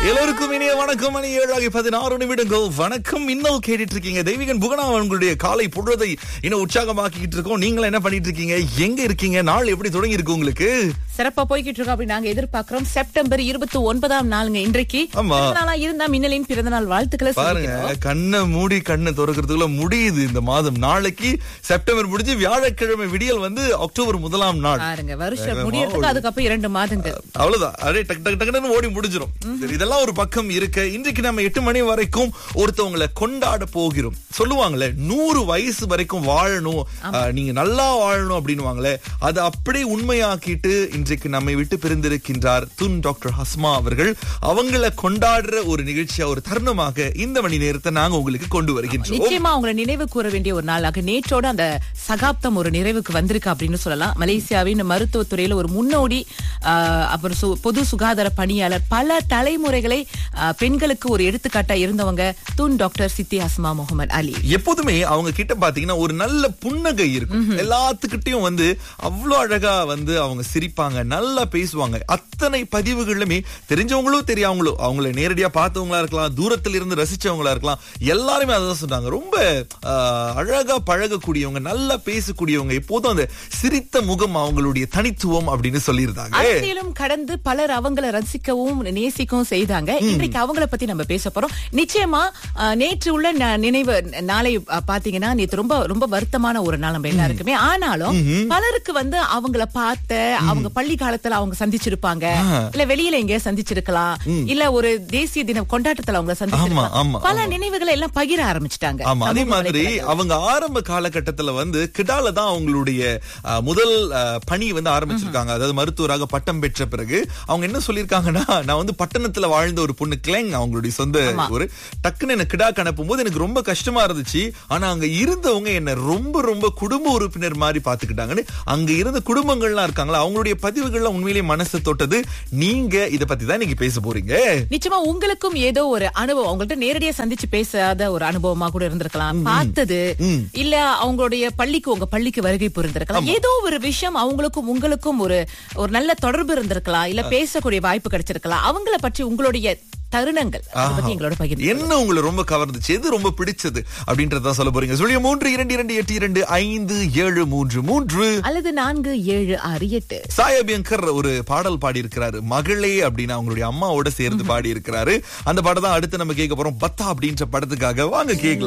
எல்லோருக்கும் இனிய வணக்கம் மணி ஏழாகி பதினாறு நிமிடங்கள் வணக்கம் இன்னும் கேட்டுட்டு இருக்கீங்க தெய்வீகன் புகனா உங்களுடைய காலை பொழுதை இன்னும் உற்சாகமாக்கிட்டு இருக்கோம் நீங்களும் என்ன பண்ணிட்டு இருக்கீங்க எங்க இருக்கீங்க நாள் எப்படி தொடங்கி இருக்கு உங்களுக்கு சிறப்பா போய்கிட்டு இருக்கோம் அப்படி நாங்க எதிர்பார்க்கிறோம் செப்டம்பர் இருபத்தி ஒன்பதாம் நாளுங்க இன்றைக்கு ஆமா. பிறந்த நாளா இருந்தா மின்னலின் பிறந்த நாள் வாழ்த்துக்களை பாருங்க சொல்லிக்கிறோம். கண்ணை மூடி கண்ணை திறக்கிறதுக்குள்ள முடியுது இந்த மாதம் நாளைக்கு செப்டம்பர் முடிஞ்சு வியாழக்கிழமை விடியல் வந்து அக்டோபர் முதலாம் நாள் பாருங்க வருஷம் வேகமா முடியறதுக்கு அதுக்கப்புறம் இரண்டு மாதங்கள் அவ்வளவுதான் அப்படியே டக் டக் டக்குன்னு ஓடி முடிஞ்சிரும் சரி, இதெல்லாம் ஒரு பக்கம் இருக்க இன்றைக்கு நம்ம எட்டு மணி வரைக்கும் ஒருத்தவங்களை கொண்டாட போகிறோம் சொல்லுவாங்களே நூறு வயசு வரைக்கும் வாழணும் ஆஹ், நீங்க நல்லா வாழணும் அப்படின்னுவாங்களே அதை அப்படியே உண்மையாக்கிட்டு இன்றைக்கு நம்மை விட்டு பிரிந்திருக்கின்றார் துன் டாக்டர் ஹஸ்மா அவர்கள் அவங்கள கொண்டாடுற ஒரு நிகழ்ச்சியா ஒரு தருணமாக இந்த மணி நேரத்தை நாங்க உங்களுக்கு கொண்டு வருகின்றோம் நிச்சயமா அவங்களை நினைவு கூற வேண்டிய ஒரு நாளாக நேற்றோட அந்த சகாப்தம் ஒரு நிறைவுக்கு வந்திருக்கு அப்படின்னு சொல்லலாம் மலேசியாவின் மருத்துவத்துறையில ஒரு முன்னோடி ஆஹ், அப்புறம் சு- பொது சுகாதார பணியாளர் பல தலைமுறைகளை ஆஹ், பெண்களுக்கு ஒரு எடுத்துக்காட்டா இருந்தவங்க தூன் டாக்டர் சித்தி அஸ்மா முகமது அலி எப்போதுமே அவங்க கிட்ட பாத்தீங்கன்னா ஒரு நல்ல புன்னகை இருக்கும் எல்லாத்துக்கிட்டையும் வந்து அவ்வளவு அழகா வந்து அவங்க சிரிப்பாங்க நல்லா பேசுவாங்க அத்தனை பதிவுகளுமே தெரிஞ்சவங்களோ தெரியாமங்களோ அவங்கள நேரடியா பார்த்தவங்களா இருக்கலாம் தூரத்துல இருந்து ரசிச்சவங்களா இருக்கலாம் எல்லாருமே அதான் சொன்னாங்க ரொம்ப ஆஹ், அழகா பழகக்கூடியவங்க நல்லா பேசக்கூடியவங்க எப்போதும் அந்த சிரித்த முகம் அவங்களுடைய தனித்துவம் அப்படின்னு சொல்லியிருந்தாங்க அரசியலும் கடந்து பலர் அவங்கள ரசிக்கவும் நேசிக்கவும் செய்தாங்க இன்றைக்கு அவங்கள பத்தி நம்ம பேச போறோம் நிச்சயமா அஹ், நேற்று உள்ள ந- நினைவு நாளை அஹ், பாத்தீங்கன்னா நேற்று ரொம்ப ரொம்ப வருத்தமான ஒரு நாள் நம்ம எல்லாருக்குமே ஆனாலும் பலருக்கு வந்து அவங்கள பார்த்த அவங்க பள்ளி காலத்துல அவங்க சந்திச்சிருப்பாங்க இல்ல வெளியில எங்கேயா சந்திச்சிருக்கலாம் இல்ல ஒரு தேசிய தின கொண்டாட்டத்துல அவங்கள ஆமா, சந்திச்சிருக்கலாம் பல ஆமா. நினைவுகளை எல்லாம் பகிர ஆரம்பிச்சிட்டாங்க ஆமா அதே சமூக மாதிரி வலைத்தளங்கள்ல. அவங்க ஆரம்ப காலகட்டத்துல வந்து கிடால தான் அவங்களுடைய அஹ், முதல் அஹ், பணி வந்து ஆரம்பிச்சிருக்காங்க அதாவது மருத்துவராக பட்டம் பெற்ற பிறகு அவங்க என்ன சொல்லிருக்காங்கன்னா நான் வந்து பட்டணத்துல வாழ்ந்த ஒரு பொண்ணு கிளெங் அவங்களுடைய சொந்த ஒரு டக்குன்னு என்ன கிடா அனுப்பும் போது எனக்கு ரொம்ப கஷ்டமா இருந்துச்சு ஆனா அங்க இருந்தவங்க என்ன ரொம்ப ரொம்ப குடும்ப உறுப்பினர் மாதிரி பாத்துக்கிட்டாங்கன்னு அங்க இருந்த குடும்பங்கள்லாம் இருக்காங்களா அவங்களுடைய பதிவுகள்லாம் உண்மையிலேயே மனசு தொட்டது நீங்க இத பத்தி தான் நீங்க பேச போறீங்க நிச்சயமா உங்களுக்கும் ஏதோ ஒரு அனுபவம் அவங்கள்ட்ட நேரடியா சந்திச்சு பேசாத ஒரு அனுபவமா கூட இருந்திருக்கலாம் பார்த்தது இல்ல அவங்களுடைய பள்ளிக்கு உங்க பள்ளிக்கு வருகை புரிந்திருக்கலாம் ஏதோ ஒரு விஷயம் அவங்களுக்கும் உங்களுக்கும் ஒரு ஒரு நல்ல தொடர்பு இருந்திருக்கலாம் இல்ல பேசக்கூடிய வாய்ப்பு கிடைச்சிருக்கலாம் அவங்கள பற்றி உங்களுடைய தருணங்கள் அதை பத்தி எங்களோட பகிர்ந்து என்ன உங்களை ரொம்ப கவர்ந்துச்சு எது ரொம்ப பிடிச்சது அப்படின்றத சொல்ல போறீங்க சொல்லிய மூன்று இரண்டு இரண்டு எட்டு இரண்டு ஐந்து ஏழு மூன்று மூன்று அல்லது நான்கு ஏழு ஆறு எட்டு சாயபியங்கர் ஒரு பாடல் பாடி இருக்கிறாரு மகளே அப்படின்னு அவங்களுடைய அம்மாவோட சேர்ந்து பாடி இருக்கிறாரு அந்த பாடம் தான் அடுத்து நம்ம கேட்க போறோம் பத்தா அப்படின்ற படத்துக்காக வாங்க கேக்கலாம்